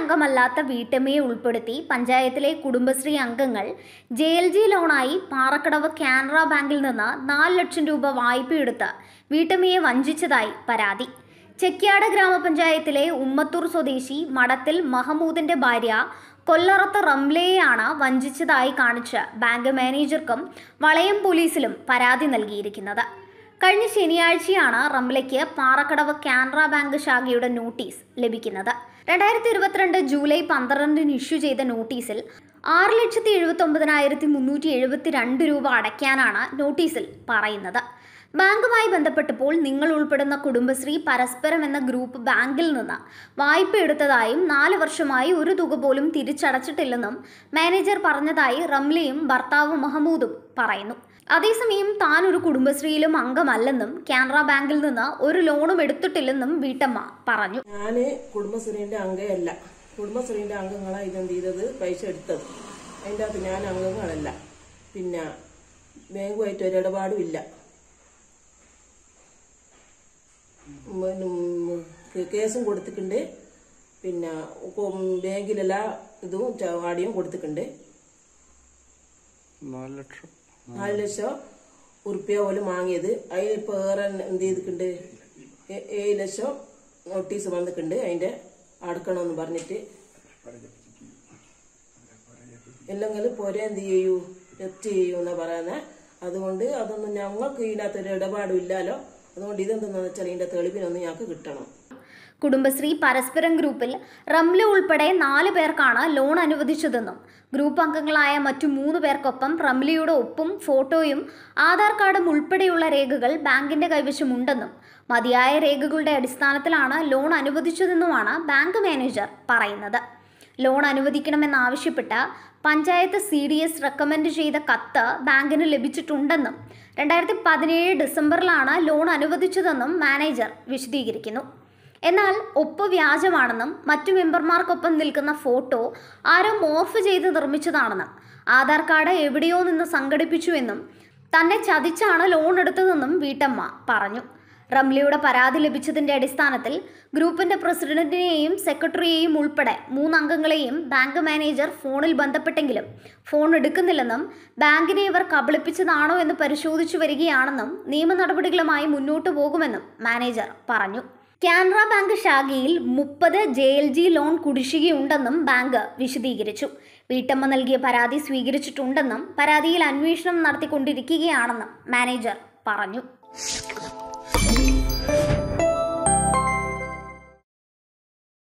അംഗമല്ലാത്ത വീട്ടമ്മയെ ഉൾപ്പെടുത്തി പഞ്ചായത്തിലെ കുടുംബശ്രീ അംഗങ്ങൾ ജെ എൽ ജി ലോണായി പാറക്കടവ് കാനറ ബാങ്കിൽ നിന്ന് നാല് ലക്ഷം രൂപ വായ്പയെടുത്ത് വീട്ടമ്മയെ വഞ്ചിച്ചതായി പരാതി ചെക്യാട് ഗ്രാമപഞ്ചായത്തിലെ ഉമ്മത്തൂർ സ്വദേശി മടത്തിൽ മഹമൂദിന്റെ ഭാര്യ കൊല്ലറത്ത് റംലയെയാണ് വഞ്ചിച്ചതായി കാണിച്ച് ബാങ്ക് മാനേജർക്കും വളയം പോലീസിലും പരാതി നൽകിയിരിക്കുന്നത് കഴിഞ്ഞ ശനിയാഴ്ചയാണ് റംലയ്ക്ക് പാറക്കടവ് കാനറ ബാങ്ക് ശാഖയുടെ നോട്ടീസ് ലഭിക്കുന്നത് രണ്ടായിരത്തി ഇരുപത്തിരണ്ട് ജൂലൈ പന്ത്രണ്ടിന് ഇഷ്യൂ ചെയ്ത നോട്ടീസിൽ ആറ് ലക്ഷത്തി എഴുപത്തി ഒമ്പതിനായിരത്തി മുന്നൂറ്റി എഴുപത്തി രണ്ട് രൂപ അടയ്ക്കാനാണ് നോട്ടീസിൽ പറയുന്നത് ബാങ്കുമായി ബന്ധപ്പെട്ടപ്പോൾ നിങ്ങൾ ഉൾപ്പെടുന്ന കുടുംബശ്രീ പരസ്പരം എന്ന ഗ്രൂപ്പ് ബാങ്കിൽ നിന്ന് വായ്പ എടുത്തതായും നാല് വർഷമായി ഒരു തുക പോലും തിരിച്ചടച്ചിട്ടില്ലെന്നും മാനേജർ പറഞ്ഞതായി റംലയും ഭർത്താവ് മഹമ്മൂദും പറയുന്നു അതേസമയം താൻ ഒരു കുടുംബശ്രീയിലും അംഗമല്ലെന്നും കാനറ ബാങ്കിൽ നിന്ന് ഒരു ലോണും എടുത്തിട്ടില്ലെന്നും വീട്ടമ്മ പറഞ്ഞു ഞാൻ കുടുംബശ്രീന്റെ അംഗമല്ല കുടുംബശ്രീന്റെ അംഗങ്ങളാണ് ഇതെന്ത് ചെയ്തത് പൈസ എടുത്തത് അതിൻ്റെ അകത്ത് ഞാൻ അംഗങ്ങളല്ല പിന്നെ ബാങ്കുമായിട്ട് ഒരു ഇടപാടും ഇല്ല പിന്നെ ഉം കേസും കൊടുത്തിട്ടുണ്ട് പിന്നെ ഉം ബാങ്കിലെല്ലാ ഇതും ചാടിയും കൊടുത്തിട്ടുണ്ട് നാല് ലക്ഷം നാല് ലക്ഷം ഉറുപ്പ്യ പോലും വാങ്ങിയത് അതിലിപ്പോൾ വേറെ എന്ത് ചെയ്തിട്ടുണ്ട് ഏ- ഏഴ് ലക്ഷം നോട്ടീസ് വന്നിട്ടുണ്ട് അതിന്റെ അടക്കണമെന്ന് പറഞ്ഞിട്ട് ഇല്ലെങ്കിൽ പോരെ എന്ത് ചെയ്യൂ ജപ്തി ചെയ്യൂ എന്നാ പറയുന്നത് അതുകൊണ്ട് അതൊന്നും ഞങ്ങൾക്ക് ഇതിനകത്ത് ഒരു ഇടപാടും ഇല്ലല്ലോ അതുകൊണ്ട് ഇതെന്തെന്ന് വെച്ചാൽ ഇതിന്റെ തെളിവിനൊന്ന് ഞങ്ങൾക്ക് കിട്ടണം കുടുംബശ്രീ പരസ്പരം ഗ്രൂപ്പിൽ റംല ഉൾപ്പെടെ നാല് പേർക്കാണ് ലോൺ അനുവദിച്ചതെന്നും ഗ്രൂപ്പ് അംഗങ്ങളായ മറ്റു മൂന്ന് പേർക്കൊപ്പം റംലയുടെ ഒപ്പും ഫോട്ടോയും ആധാർ കാർഡും ഉൾപ്പെടെയുള്ള രേഖകൾ ബാങ്കിന്റെ കൈവശമുണ്ടെന്നും മതിയായ രേഖകളുടെ അടിസ്ഥാനത്തിലാണ് ലോൺ അനുവദിച്ചതെന്നുമാണ് ബാങ്ക് മാനേജർ പറയുന്നത് ലോൺ അനുവദിക്കണമെന്നാവശ്യപ്പെട്ട് panchayat C D S recommend ചെയ്ത കത്ത് ബാങ്കിന് ലഭിച്ചിട്ടുണ്ടെന്നും രണ്ടായിരത്തി പതിനേഴ് ഡിസംബറിലാണ് ലോൺ അനുവദിച്ചതെന്നും മാനേജർ വിശദീകരിക്കുന്നു എന്നാൽ ഒപ്പ് വ്യാജമാണെന്നും മറ്റു മെമ്പർമാർക്കൊപ്പം നിൽക്കുന്ന ഫോട്ടോ ആരോ മോർഫ് ചെയ്ത് നിർമ്മിച്ചതാണെന്നും ആധാർ കാർഡ് എവിടെയോ നിന്ന് സംഘടിപ്പിച്ചുവെന്നും തന്നെ ചതിച്ചാണ് ലോൺ എടുത്തതെന്നും വീട്ടമ്മ പറഞ്ഞു റംലയുടെ പരാതി ലഭിച്ചതിന്റെ അടിസ്ഥാനത്തിൽ ഗ്രൂപ്പിന്റെ പ്രസിഡന്റിനെയും സെക്രട്ടറിയെയും ഉൾപ്പെടെ മൂന്നംഗങ്ങളെയും ബാങ്ക് മാനേജർ ഫോണിൽ ബന്ധപ്പെട്ടെങ്കിലും ഫോൺ എടുക്കുന്നില്ലെന്നും ബാങ്കിനെ ഇവർ കബളിപ്പിച്ചതാണോ എന്ന് പരിശോധിച്ചു വരികയാണെന്നും നിയമ നടപടികളുമായി മുന്നോട്ടു പോകുമെന്നും മാനേജർ പറഞ്ഞു കാനറ ബാങ്ക് ശാഖയിൽ മുപ്പത് ജെ എൽ ജി ലോൺ കുടിശ്ശികയുണ്ടെന്നും ബാങ്ക് വിശദീകരിച്ചു വീട്ടമ്മ നൽകിയ പരാതി സ്വീകരിച്ചിട്ടുണ്ടെന്നും പരാതിയിൽ അന്വേഷണം നടത്തിക്കൊണ്ടിരിക്കുകയാണെന്നും മാനേജർ പറഞ്ഞു